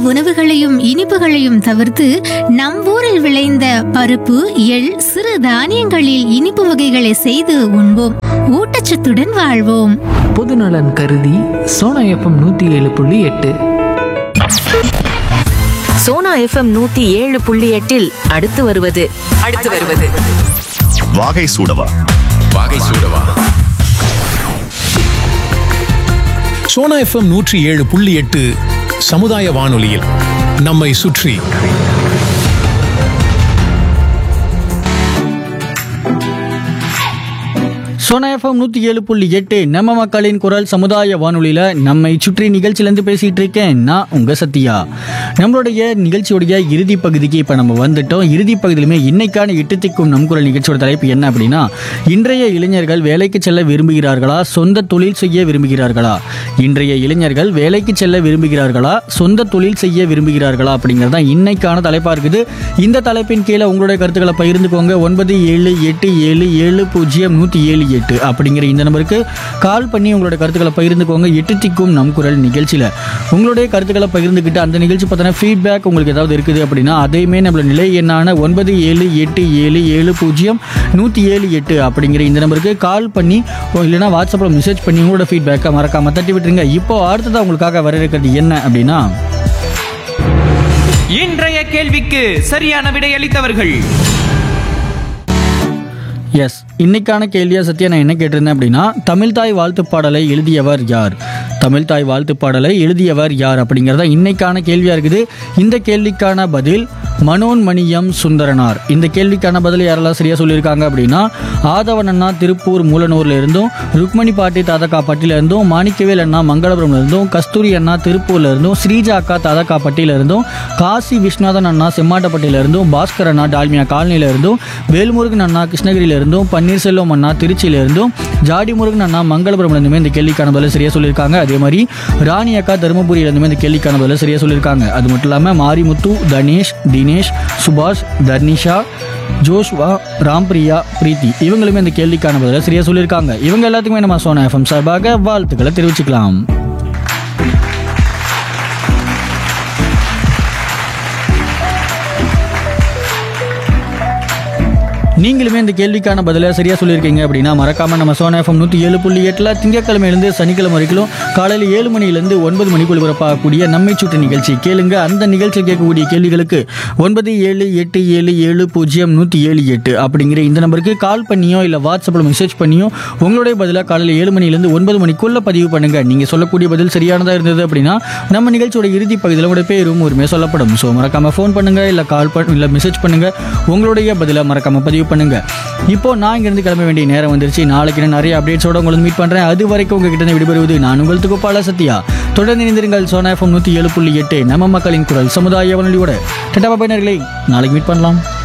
உணவுகளையும் இனிப்புகளையும் தவிர்த்து நம் ஊரில் விளைந்த பருப்பு எள் சிறு தானியங்களில் இனிப்பு வகைகளை செய்து உண்போம் ஊட்டச்சத்துடன் வாழ்வோம் பொதுநலன் கருதி சோனா எஃப்எம் நூற்றி ஏழு புள்ளி எட்டு சோனா எஃப்எம் நூத்தி ஏழு புள்ளி எட்டில் அடுத்து வருவது அடுத்து வருவது வாகை சூடவா வாகை சூடவா சோனா எஃப்எம் நூற்றி ஏழு புள்ளி எட்டு சமுதாய வானொலியில் நம்மை சுற்றி சோனா எஃப்எம் நூற்றி ஏழு புள்ளி எட்டு நம்ம மக்களின் குரல் சமுதாய வானொலியில் நம்மை சுற்றி நிகழ்ச்சியிலேருந்து பேசிகிட்டு இருக்கேன் நான் உங்கள் சத்யா நம்மளுடைய நிகழ்ச்சியோடைய இறுதி பகுதிக்கு இப்போ நம்ம வந்துட்டோம் இறுதி பகுதியிலுமே இன்னைக்கான எட்டு திக்கும் நம் குரல் நிகழ்ச்சியோட தலைப்பு என்ன அப்படின்னா இன்றைய இளைஞர்கள் வேலைக்கு செல்ல விரும்புகிறார்களா சொந்த தொழில் செய்ய விரும்புகிறார்களா இன்றைய இளைஞர்கள் வேலைக்கு செல்ல விரும்புகிறார்களா சொந்த தொழில் செய்ய விரும்புகிறார்களா அப்படிங்கிறது தான் இன்னைக்கான தலைப்பாக இருக்குது இந்த தலைப்பின் கீழே உங்களுடைய கருத்துக்களை பகிர்ந்துக்கோங்க ஒன்பது ஏழு எட்டு ஏழு ஏழு பூஜ்ஜியம் நூற்றி ஏழு எட்டு அப்படிங்கிற இந்த நம்பருக்கு கால் பண்ணி உங்களோட கருத்துக்களை பகிர்ந்துக்கோங்க எட்டு திக்கும் நம் குரல் நிகழ்ச்சியில் உங்களுடைய கருத்துக்களை பகிர்ந்துக்கிட்டு அந்த நிகழ்ச்சி பார்த்தோன்னா ஃபீட்பேக் உங்களுக்கு ஏதாவது இருக்குது அப்படின்னா அதையுமே நம்மளோட நிலை எண்ணான ஒன்பது ஏழு எட்டு ஏழு ஏழு பூஜ்ஜியம் நூற்றி ஏழு எட்டு அப்படிங்கிற இந்த நம்பருக்கு கால் பண்ணி இல்லைனா வாட்ஸ்அப்பில் மெசேஜ் பண்ணி உங்களோட ஃபீட்பேக்கை மறக்காம தட்டி விட்டுருங்க இப்போ அடுத்ததாக உங்களுக்காக வர இருக்கிறது என்ன அப்படின்னா இன்றைய கேள்விக்கு சரியான விடையளித்தவர்கள் எஸ் இன்னைக்கான கேள்வியா சத்யா நான் என்ன கேட்டிருந்தேன் அப்படின்னா தமிழ்தாய் வாழ்த்து பாடலை எழுதியவர் யார் தமிழ்தாய் வாழ்த்து பாடலை எழுதியவர் யார் அப்படிங்கிறதா இன்னைக்கான கேள்வியா இருக்குது இந்த கேள்விக்கான பதில் மனோன்மணியம் சுந்தரனார் இந்த கேள்விக்கான பதில் யாரெல்லாம் சரியா சொல்லியிருக்காங்க அப்படின்னா ஆதவன் அண்ணா திருப்பூர் மூலனூர்ல இருந்தும் ருக்மணி பாட்டி தாதகாப்பட்டியில இருந்தும் மாணிக்கவேல் அண்ணா மங்களபுரம்ல இருந்தும் கஸ்தூரி அண்ணா திருப்பூர்ல இருந்தும் ஸ்ரீஜா அக்கா தாதகாப்பட்டியில இருந்தும் காசி விஸ்வநாதன் அண்ணா செம்மாட்டப்பட்டியில இருந்தும் பாஸ்கர் அண்ணா டால்மியா காலனியில இருந்தும் வேல்முருகன் அண்ணா கிருஷ்ணகிரியில இருந்தும் பன்னீர்செல்வம் அண்ணா திருச்சியில இருந்தும் ஜாடி முருகன் அண்ணா மங்களபுரம்ல இருந்துமே இந்த கேள்விக்கான பதில் சரியா சொல்லியிருக்காங்க அதே மாதிரி ராணி அக்கா தருமபுரியில இருந்துமே இந்த கேள்விக்கான பதில் சரியா சொல்லியிருக்காங்க அது மட்டும் இல்லாம மாரிமுத்து தனேஷ் தினேஷ் சுபாஷ் தர்னிஷா ஜோஷ்வா ராம்பிரியா பிரீத்தி இவங்களுமே இந்த கேள்விக்கான பதில சரியா சொல்லியிருக்காங்க இவங்க எல்லாத்துக்குமே நம்ம சோனா எஃப்எம் சார்பாக வாழ்த்துக்களை தெரிவிச்சுக்கலாம் நீங்களுமே இந்த கேள்விக்கான பதிலை சரியா சொல்லியிருக்கீங்க அப்படின்னா மறக்காம நம்ம சோனா எஃப்எம் நூற்றி ஏழு புள்ளி எட்டில் திங்கக்கிழமையிலேருந்து சனிக்கிழமை வரைக்கும் காலையில் ஏழு மணிலேருந்து ஒன்பது மணிக்குள் ஒளிபரப்பாகக்கூடிய நம்மை சுற்று நிகழ்ச்சி கேளுங்க அந்த நிகழ்ச்சியில் கேட்கக்கூடிய கேள்விகளுக்கு ஒன்பது ஏழு எட்டு ஏழு ஏழு பூஜ்ஜியம் நூற்றி ஏழு எட்டு அப்படிங்கிற இந்த நம்பருக்கு கால் பண்ணியோ இல்லை வாட்ஸ்அப்பில் மெசேஜ் பண்ணியோ உங்களுடைய பதிலாக காலையில் ஏழு மணிலேருந்து ஒன்பது மணிக்குள்ள பதிவு பண்ணுங்க நீங்கள் சொல்லக்கூடிய பதில் சரியானதாக இருந்தது அப்படின்னா நம்ம நிகழ்ச்சியோட இறுதி பகுதியில் உங்களுடைய பேரும் உரிமையாக சொல்லப்படும் ஸோ மறக்காம ஃபோன் பண்ணுங்க இல்லை கால் பண்ண இல்லை மெசேஜ் பண்ணுங்க உங்களுடைய பதிலை மறக்காம பதிவு பண்ணுங்க இப்போ நான் இங்கிருந்து கிளம்ப வேண்டிய நேரம் வந்துருச்சு நாளைக்கு நான் நிறைய அப்டேட்ஸோட உங்களை மீட் பண்றேன் அது வரைக்கும் உங்ககிட்ட இருந்து விடுபெறுவது நான் உங்கள் துகுப்பால சத்யா தொடர்ந்து இணைந்திருங்கள் சோனா எஃப்எம் நூற்றி ஏழு புள்ளி எட்டு நம்ம மக்களின் குரல் சமுதாய வானொலியோட டட்டா பாப்பா நேயர்களே, நாளைக்கு மீட் பண்ணலாம்